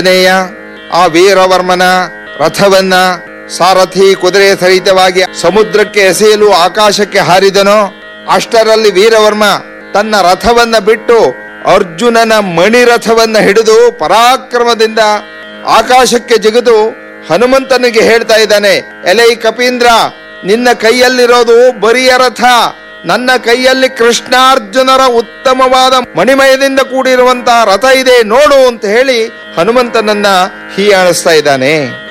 ಆಂಜನೇಯ ಆ ವೀರವರ್ಮನ ರಥವನ್ನ ಸಾರಥಿ ಕುದುರೆ ಸಹಿತವಾಗಿ ಸಮುದ್ರಕ್ಕೆ ಎಸೆಯಲು ಆಕಾಶಕ್ಕೆ ಹಾರಿದನೋ ಅಷ್ಟರಲ್ಲಿ ವೀರವರ್ಮ ತನ್ನ ರಥವನ್ನ ಬಿಟ್ಟು ಅರ್ಜುನನ ಮಣಿರಥವನ್ನ ಹಿಡಿದು ಪರಾಕ್ರಮದಿಂದ ಆಕಾಶಕ್ಕೆ ಜಿಗಿದು ಹನುಮಂತನಿಗೆ ಹೇಳ್ತಾ ಇದ್ದಾನೆ ಎಲೈ ಕಪೀಂದ್ರ ನಿನ್ನ ಕೈಯಲ್ಲಿರೋದು ಬರಿಯ ರಥ ನನ್ನ ಕೈಯಲ್ಲಿ ಕೃಷ್ಣಾರ್ಜುನರ ಉತ್ತಮವಾದ ಮಣಿಮಯದಿಂದ ಕೂಡಿರುವಂತಹ ರಥ ಇದೆ ನೋಡು ಅಂತ ಹೇಳಿ ಹನುಮಂತನನ್ನ ಹೀಯಾಳಿಸ್ತಾ ಇದ್ದಾನೆ